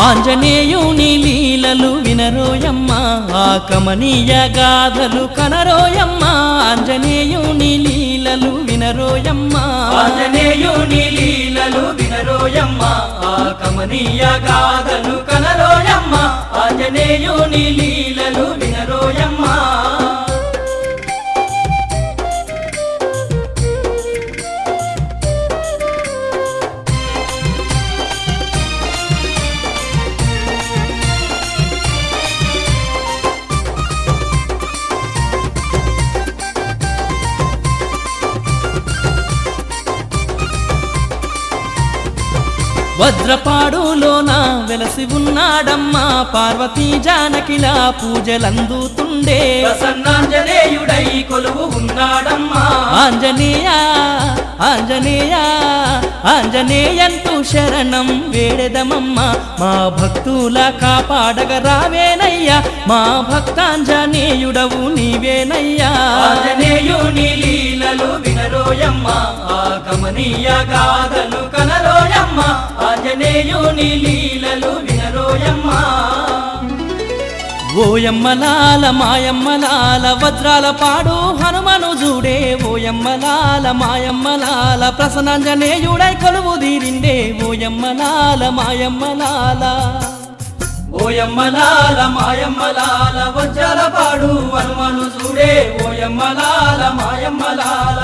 ఆంజనేయుని లీలలు వినరోయమ్మ ఆ కమనీయ గాథలు కనరోయమ్మ ఆంజనేయుని లీలలు వినరోయమ్మ ఆంజనేయుని లీలలు వినరోయమ్మ ఆ కమనీయ గాథలు కనరోయమ్మ ఆంజనేయుని లీలలు వినరోయమ్మ వజ్రపాడులోన వెలసి ఉన్నాడమ్మా పార్వతీ జానకిల పూజలందుతుండే ప్రసన్నాంజనేయుడై కొలువు ఉన్నాడమ్మా ఆంజనేయ ఆంజనేయ ఆంజనేయంటూ శరణం వేడెదమమ్మ మా భక్తుల కాపాడగ రావేనయ్యా మా భక్తాంజనేయుడవు నీవేనయ్యా ఆంజనేయుని లీలలు వినరోయమ్మ ఆ కమనీయ గాథలు కనరోయమ్మ ఆంజనేయుని లీలలు వినరోయమ్మ ఓయమ్మలాల మాయమ్మలాల వజ్రాల పాడు హనుమను జూడే ఓయమ్మలాల మాయమ్మలాల ప్రసన్నాంజనేయుడై కొలువు తీరిండే ఓయమ్మలాల మాయమ్మలాల ఓయమ్మలాల మాయమ్మలాల వజ్రాల పాడు హనుమను చూడే ఓయమ్మలాల మాయమ్మలాల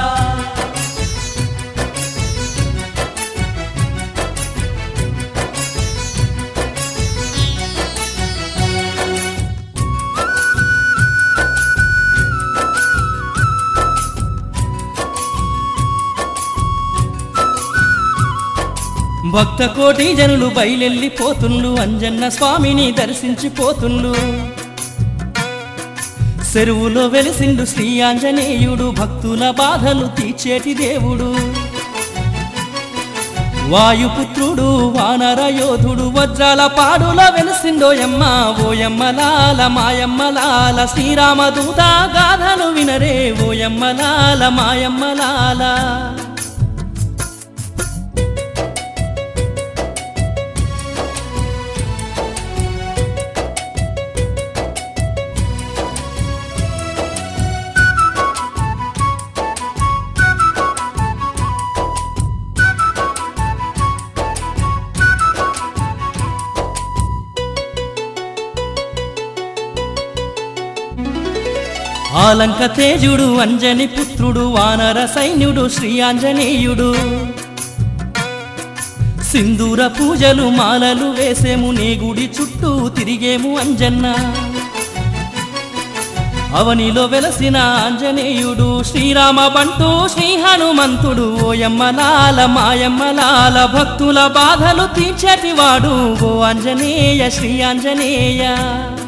భక్త కోటి జనులు బయలెళ్ళిపోతుండ్లు అంజన్న స్వామిని దర్శించిపోతుండ్లు చెరువులో వెలిసిండు శ్రీ ఆంజనేయుడు భక్తుల బాధలు తీర్చేటి దేవుడు వాయుపుత్రుడు వానర యోధుడు వజ్రాల పాడుల వెలిసిండోయమ్మ ఓయమ్మలాల మాయమ్మలాల శ్రీరామదూత గాథలు వినరే ఓయమ్మలాల మాయమ్మలాల ఆలంక తేజుడు అంజని పుత్రుడు వానర సైన్యుడు శ్రీ ఆంజనేయుడు సింధూర పూజలు మాలలు వేసేము నీ గుడి చుట్టూ తిరిగేము అంజన్న అవనిలో వెలసిన ఆంజనేయుడు శ్రీరామ బంటూ శ్రీ హనుమంతుడు ఓయమ్మలాల మాయమ్మలాల భక్తుల బాధలు తీర్చేటివాడు ఓ ఆంజనేయ శ్రీ ఆంజనేయ